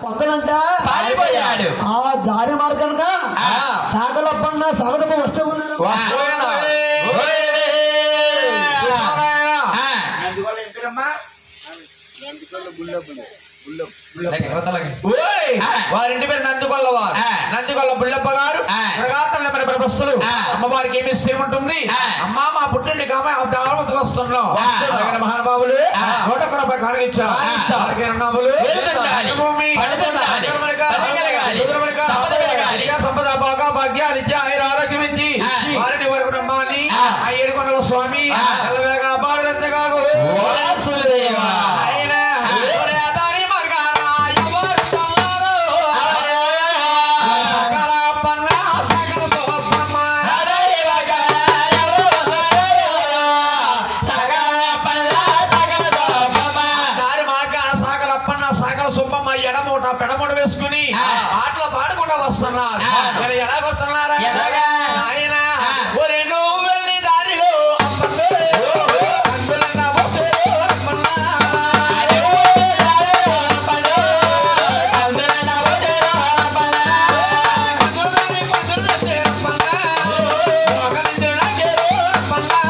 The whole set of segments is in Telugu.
పొందనంట పారిపోయాడు ఆ దారి మార్గనక ఆ. సాగలప్పన్న సాగదప్ప వస్తూ ఉన్నారు ఓయ్! వారింటి పేరు నందికొల్లవారు ఆ. నందికొల్ల బుల్లప్ప గారు ఆ. ప్రగాతల మన ప్రబస్తులు ఆ. అమ్మవారికి ఏమి ఇష్టం ఉంటుంది ఆ. అమ్మా మా పుట్టింటి కామ దావతకు వస్తున్నాం ఆ. అలాగే మహానుభావులు ఆ. నూట ఒక్క రూపాయి కానుకిచ్చాం ఆ. వారికి అన్నాములు వెలుగుతుండాలి. భూమి పడుతుండాలి. ఎదురుమలిక, పది కలగాలి. ఎదురుమలిక, సంపద కలగాలి. విద్యా సంపద భాగ భాగ్య నిత్య ఆయుర ఆరోగ్యం ఇచ్చి ఆ. వారిని వరకు నమ్మాని ఆ. ఆ ఏడుకొండల స్వామి ఆ. ఎల్లవేళ కాపాడుదంతగాకు వాసుదేవా. ఆయన ఎవరి ఆధారి మార్గాన ఎవరు చల్లారు? సకల పల్ల సకల గోపమ్మ. దారి మార్గాన సకల పన్న సకల సుబ్బమ్మ ఎడమూట పెడమూట వేసుకుని ఆ. ఆటలు పాడుకుంటూ వస్తున్నారు ఆ. మరి ఎలాగొస్తున్నారా ఎలాగా? నాయన ఆ. ఒరే నువ్వు వెళ్ళి దారిలో అప్పండు. అందులన్న వస్తువు అప్పన్నా. పందులని పందులు తెచ్చే అప్పన్నా. ఒకరిద్దరు నాకేరు అప్పన్నా.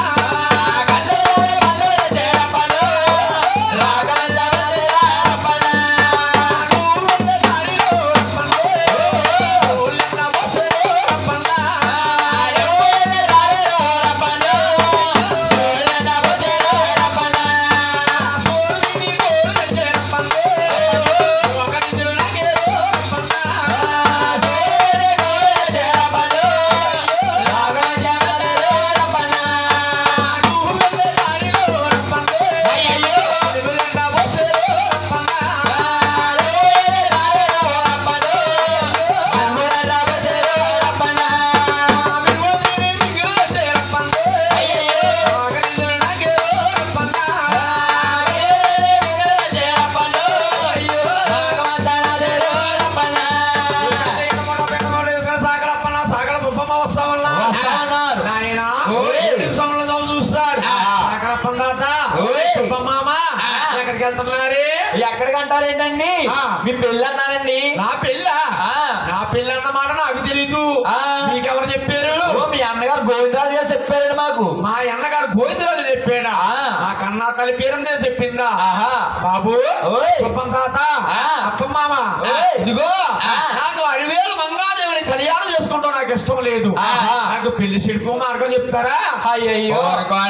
ఎక్కడికి వెళ్తున్నారే ఎక్కడికి అంటారేంటండి ఆ. మీ పెళ్ళి అన్నానండి నా పిల్ల ఆ. నా పిల్ల అన్నమాట నాకు తెలీదు ఆ. మీకెవరు చెప్పారు ఓ, మీ అన్నగారు గోవిందరాజు గారు చెప్పారండి మాకు మా అన్నగారు గోవిందరాజు చెప్పాడా ఆ. మా కన్నా తల్లి పేరు నేను చెప్పిందా ఆహా బాబు ఓయ్. సుబ్బం తాత ఆ. అప్ప మామ ఓయ్. ఇదిగో ఆ. నాకు అరివేలు మంగాదేవిని కళ్యాణం చేసుకుంటాం నాకు ఇష్టం లేదు ఆహా. నాకు పెళ్లి సిడుపు మార్గం చెప్తారా అయ్యో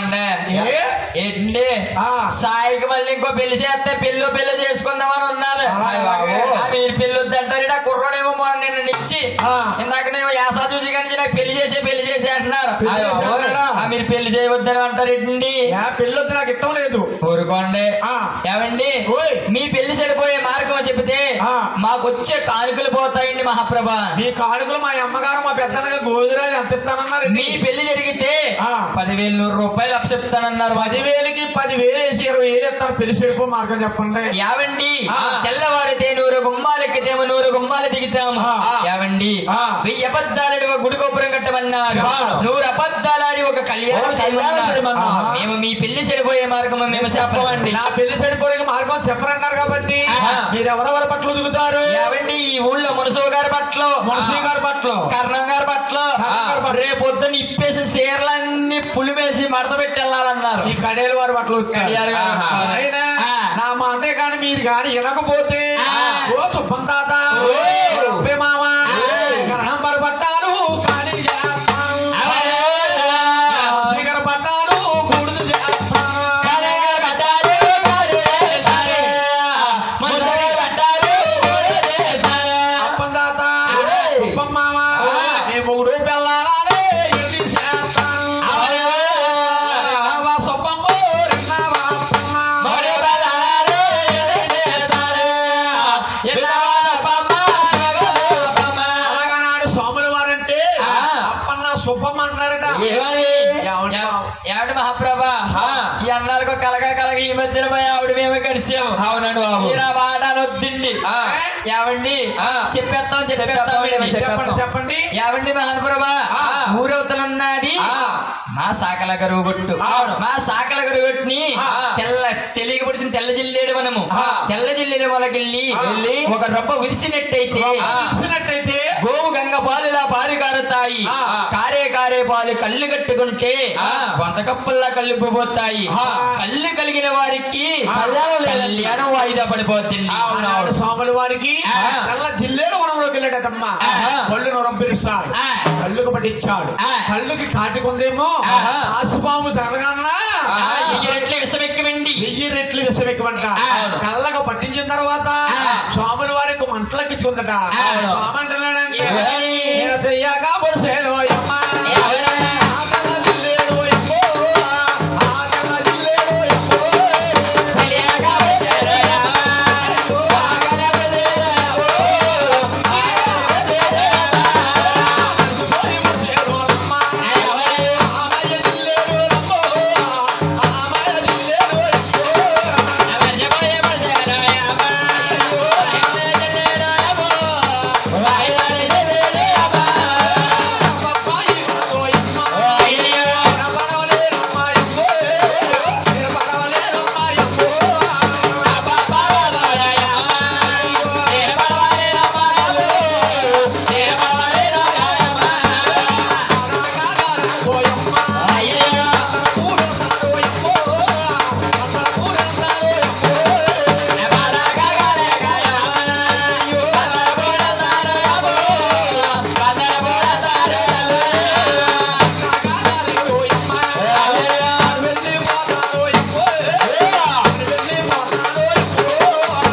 ఏ? ఏంటి ఆ. సాయికి మళ్ళీ ఇంకో పెళ్లి చేస్తే పెళ్ళి పెళ్లి చేసుకుందామని ఉన్నారు అలాగే, అలాగే. ఆ, మీరు పెళ్లి వద్దంటారు నా కుర్రోడేమో మొన్న నిన్ను నిచ్చి ఆ. ఇందాక నేను యాసా చూసి కానీ నాకు పెళ్లి చేసి పెళ్లి చేసి అంటున్నారు పెళ్లి అయ్యో, చేసి అంటున్నాడా? ఆ, మీరు పెళ్లి చేయవద్దని అంటారు ఏంటండి ఏ పెళ్లి వద్దు నాకు ఇష్టం లేదు ఊరుకోండి ఆ. ఏమండి ఓయ్. మీ పెళ్లి సరిపోయే మార్గం చెబితే ఆ. మాకు వచ్చే కానుకలు పోతాయండి మహాప్రభ మీ కానుకలు మా అమ్మగారు మా పెద్దనగా గోధురాలు ఎంత ఇస్తానన్నారు మీ పెళ్లి జరిగితే ఆ. పదివేలు నూరు రూపాయలు అప్పచెప్తానన్నారు పదివేలకి పదివేలు వేసి ఇరవై వేలు ఇస్తారు పెళ్లి సిడుపు మార్గం చెప్పండి యావండి ఆ. తెల్లవారితే నూరు గుమ్మాలు ఎక్కితేమో నూరు గుమ్మాలు దిగుతాము ఆ. యావండి ఆ. వెయ్యి అబద్ధాలని ఒక గుడి గోపురం కట్టమన్నారు చెప్పాడు. నూరు అబద్ధాలాడి ఒక కళ్యాణం ఒక కళ్యాణం చేయమన్నారు చేయమన్నారు. మేము మీ పెళ్లి చెడిపోయే మార్గం మేము చెప్పమండి నా పెళ్లి చెడిపోయే మార్గం చెప్పరన్నారు కాబట్టి ఆ. మీరు ఎవరెవరి పట్లు దిగుతారు యావండి ఈ ఊళ్ళో మునసవు గారి పట్ల మనుషులు గారి పట్లు కర్ణం గారి పట్ల కర్ణం గారి పట్ల. రేపు పొద్దున్న ఇప్పేసి చీరలన్నీ పులిమేసి మడత పెట్టి వెళ్ళాలన్నారు ఈ కడేలు వారి పట్లు కడియాలు గారి పట్లు. ఆయన ఆ. నా మాటే కానీ మీరు కానీ వినకపోతే ఆ. ఓ సుబ్బం తాత ఓయ్. ఓ రబ్బే మామ ఓయ్. కరణం వారి పట్టాలు ఖాళీ చేస్తాం శ్రీకర పట్టాలు కూడుదు చేస్తాం అప్పం తాత ఓయ్. సుబ్బం మామ ఓయ్. నీ మొగుడు పెళ్ళాలే ఎన్ని చేస్తాం వా సుబ్బమ్మ రిన్నావా అప్పన్న. అలాగనాడు స్వాముల వారంటే ఆ. అప్పన్న సుబ్బమ్మ అంటారట ఏమండి? ఏమండి మహాప్రభా ఈ అన్నాలకు కలగా కలగా ఈ మధ్యన పోయి ఆవిడ మేము కలిసాము అవునండి బాబు మీరు ఆ మాట అనొద్దండి ఆ. ఏమండి ఆ. చెప్పేస్తాం చెప్పేస్తాం చెప్పేస్తాం, చెప్పండి చెప్పండి ఏమండి మహాప్రభా ఆ. ఊరవతలు ఉన్నది ఆ. మా సాకల గరువు కొట్టు అవును. మా సాకల గరువు కొట్టుని ఆ. తెల్ల తెలియకపడిసిన తెల్ల జిల్లేడు మనము ఆ. తెల్ల జిల్లేడు వాళ్ళకెళ్ళి ఆ. వెళ్ళి ఒక రొప్ప విరిసినట్టయితే ఇచ్చినట్టయితే గోవు గంగ పాలులా పాలు కారుతాయి ఆ. కారే కారే పాలు కళ్ళు కట్టుకుంటే ఆ. వంద కప్పుల్లా కళ్ళు పోతాయి ఆ. కళ్ళు కలిగిన వారికి ఆ. కళ్యాణం వాయిదా పడిపోతుంది ఆనాడు స్వాముల వారికి ఆ. నల్ల జిల్లేడు వనంలోకి వెళ్ళాడటమ్మా ఆహా. పళ్ళు నొరం పిలుస్తాడు ఆ. కళ్ళుకు పట్టించాడు ఆ. కళ్ళుకి కాటుకుందేమో ఆహా. ఆసుపాము జరగన్నా ఆ, వెయ్యి రెట్ల విషమెక్కమండి వెయ్యి రెట్లు విషమెక్కమంట అవును. కళ్ళకు పట్టించిన తర్వాత ఆ. స్వాముల వారికి మంటలకిచ్చుకుందట అవును. స్వామి అంటున్నాడంటే ఎవరని? నేను తెయ్యాక పొడిసేను అమ్మా. ఎవరా? ఆ కళ్ళ జిల్లేడు ఎక్కో, ఆ కళ్ళ జిల్లేడు ఎక్కో. తెలియక వచ్చారయ్యా. వాగన వదిలేరా? ఓ, పోయి పొడిసేను అమ్మా. ఎవరే? ఆమయ్య జిల్లేడు ఎక్కో, ఆమయ్య జిల్లేడు ఎక్కో. ఎవరు చెప్పబోయే వచ్చారయ్యా? వాగన వదిలేరా? ఓ, వాగన వదిలేరా? పప్పాయి పోయమ్మా. ఓ, అయ్యయ్యో. నిలబడవలేనమ్మా ఎక్కో. నిలబడవలేనమ్మా ఎక్కో. పోయమ్మా. పూరేస్తాడు ఎక్కో. అసలు పూరేస్తాడు ఎక్కో. పోయమ్మా. వెళ్ళిపోతాడు ఎక్కో. వెళ్ళిపోతాడు ఎక్కో.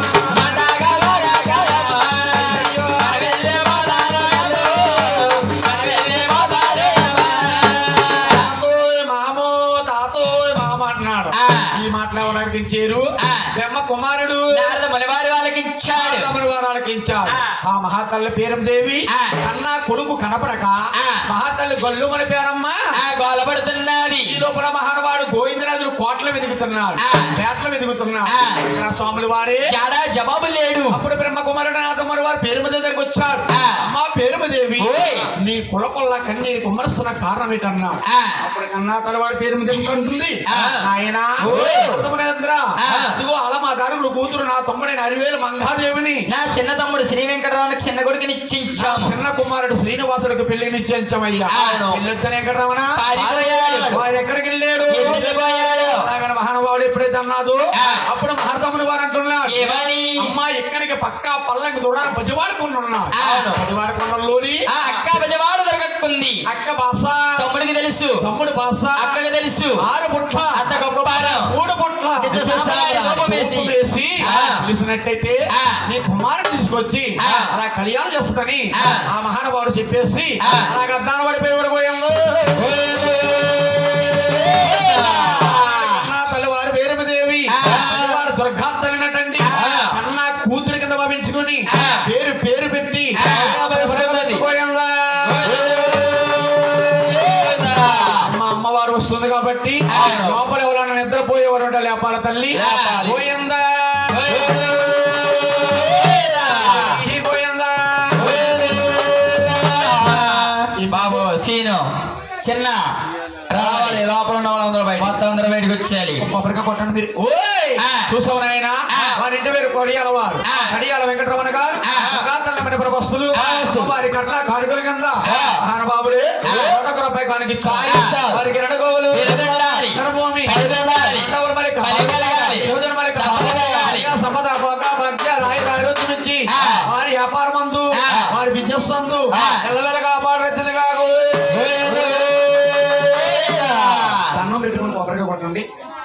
తాతోయ్ మామో తాతోయ్ మామ అన్నాడు ఆ. ఈ మాటలు ఎవరు అనిపించారు ఆ. బ్రహ్మ కుమారుడు మనవాడి వాళ్ళకి ఇచ్చాడు తమ్ముడు వారు అలకించాడు ఆ. ఆ మహాతల్లి పేరం దేవి ఆ. కన్నా కొడుకు కనపడక ఆ. మహాతల్లి గొల్లుమని పేరమ్మా ఆ గోలపడుతున్నది ఈ లోపల మహానవాడు గోవిందరాజులు కోట్ల వెతుకుతున్నాడు ఆ. పేట్ల వెతుకుతున్నాడు ఆ. ఇక్కడ స్వాములు వారే జాడా జవాబు లేడు అప్పుడు బ్రహ్మ కుమారుడు నా తమ్ముడు వారు పేరుమ దగ్గరికి వచ్చాడు ఆ. అమ్మా పేరుమదేవి ఓయ్. నీ కులకొల్ల కన్నీరు కుమ్మరిస్తున్న కారణం ఏంటన్నాడు ఆ. అప్పుడు కన్నా తలవాడి పేరు మీద అంటుంది ఆ. నాయనా ఓయ్. అర్థమనేంద్ర ఆ. అదిగో అలా మా దారుడు కూతురు నా తమ్ముడైన అరివేలు మంగాదేవిని నా చిన్న తమ్ముడు శ్రీ వెంకటరావునికి చిన్న కొడుకుని నా ఇచ్చించాము చిన్న కుమారుడు శ్రీనివాసుడికి పెళ్లి నిశ్చయించమయ్యా అవును. పెళ్ళొద్దని వెంకటరమణ పారిపోయాడు. వారు ఎక్కడికి వెళ్ళాడు వెళ్ళిపోయాడు అలాగని మహానుభావుడు ఎప్పుడైతే అన్నాడు ఆ. అప్పుడు మహాతమ్ముడు వారు అంటున్నాడు ఏమని అమ్మా ఇక్కడికి పక్కా పల్లకి దూరాన్ని బజవాడుకుని ఉన్నాడు అవును. బజవాడుకుండంలోని ఆ అక్క బజవాడు దొరకక్కుంది అక్క బాస తమ్ముడికి తెలుసు తమ్ముడు బాస అక్కకి తెలుసు ఆరు పుట్ల అంత గొప్ప భారం మూడు పుట్ల ఇంత సాంప్రదాయ రూపం వేసి. రూపం వేసి ఆ. పిలిచినట్టయితే ఆ. నీ కుమారుడు తీసుకొచ్చి ఆ. అలా కళ్యాణం చేస్తుందని ఆ. ఆ మహానుభావుడు చెప్పేసి ఆ. అలా గద్దాన పడిపోయి పడిపోయాడు నా తల్లివారు వీరమదేవి ఆ. తల్లివాడు దుర్గా తల్లినటండి ఆ. కన్నా కూతురి కింద భావించుకుని ఆ. పేరు పేరు పెట్టి ఆ. పడిపోయిందా? మా అమ్మవారు వస్తుంది కాబట్టి అవును. లోపల ఎవరైనా నిద్రపోయేవారు ఉంటే లేపాల తల్లి లేపాలి. పోయిందా ఈ పోయిందా ఈ బాబు సీను చిన్న రావాలి లోపల ఉన్న వాళ్ళందరూ బయట మొత్తం అందరూ బయటకు వచ్చేయాలి కొబ్బరిగా కొట్టండి మీరు ఓయ్ ఆ. చూసావు నాయన ఆ. వారి ఇంటి పేరు కొడియాల వారు ఆ. కడియాల వెంకటరమణ గారు ఆ. కాంతల్లమని ప్రభస్తులు ఆ. వారి కట్న కానుకల కింద ఆ. మహానుభావుడే ఆ. నూట రూపాయి కానుక కానిచ్చారు. వారికి రెండుగోవులు నిలబెట్టాలి. భూమి పలిపెట్టాలి. మరి పలిపెలగాలి. యోజన మరి సంపదగాలి. సంపద భోగ భాగ్య రాయి రాయోజు నుంచి ఆ. వారి వ్యాపార మందు ఆ. వారి బిజినెస్ మందు ఆ. ఎల్లవేళ కాపాడలేదు కాకు దండం పెట్టుకుని కొబ్బరిగా కొట్టండి